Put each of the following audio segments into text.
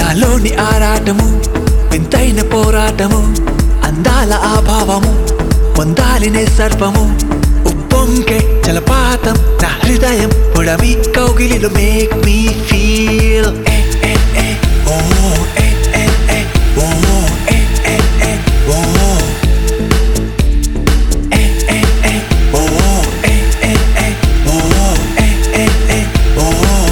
నాలోని ఆరాటము వింతైన పోరాటము అందాల ఆభావము పొందాలినే సర్వము ఉప్పొంకే జలపాతం నా హృదయం పొడవి కౌగిలిలో మేక్ మీ ఫీల్ ఓ ఏ ఏ ఏ ఓ ఏ ఏ ఏ ఓ ఏ ఏ ఏ ఓ ఏ ఏ ఏ ఓ ఏ ఏ ఏ ఓ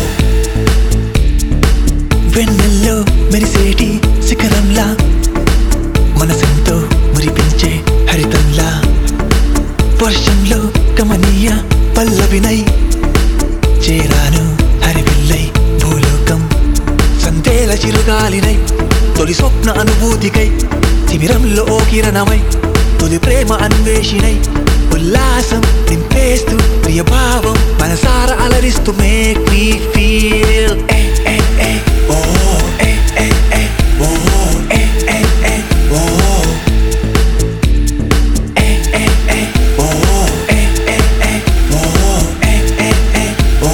వెన్నెల్లో మెరిసేటి శిఖరంలా మనసెంతో మురిపించే హరితంలా వర్షంలో కమనీయ పల్లవినై చేరాను హరివిల్లై భూలోకం సంతేల చిరుగాలినై తొలి స్వప్న అనుభూతికై శిబిరంలో ఓ కిరణమై తొలి ప్రేమ అన్వేషినై ఉల్లాసం నింపేస్తూ ప్రియభావం మనసార అలరిస్తూ మేక్ మీ ఫీల్ ఏ ఏ ఏ ఓ ఏ ఏ ఏ ఓ ఏ ఏ ఏ ఓ ఏ ఏ ఏ ఓ ఏ ఏ ఏ ఓ ఏ ఏ ఏ ఓ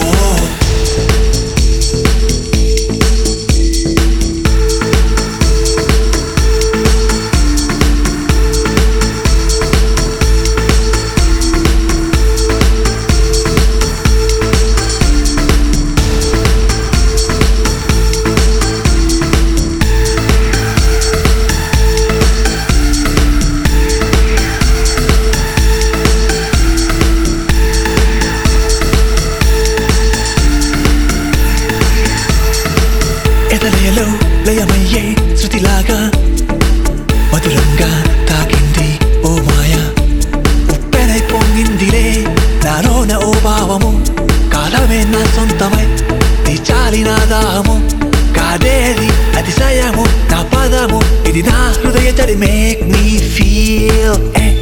ఎదలయలో లయమయ్యే శృతిలాగా మధురంగా తాకింది ఓ మాయ ఉప్పెనై పొంగిందిలే నాలోన ఓ భావము కాలమే నా సొంతమై తీర్చాలి నా దాహము కాదేది అతిశయము నా పదము ఇది నా హృదయ చడి మేక్ మీ ఫీల్ ఏ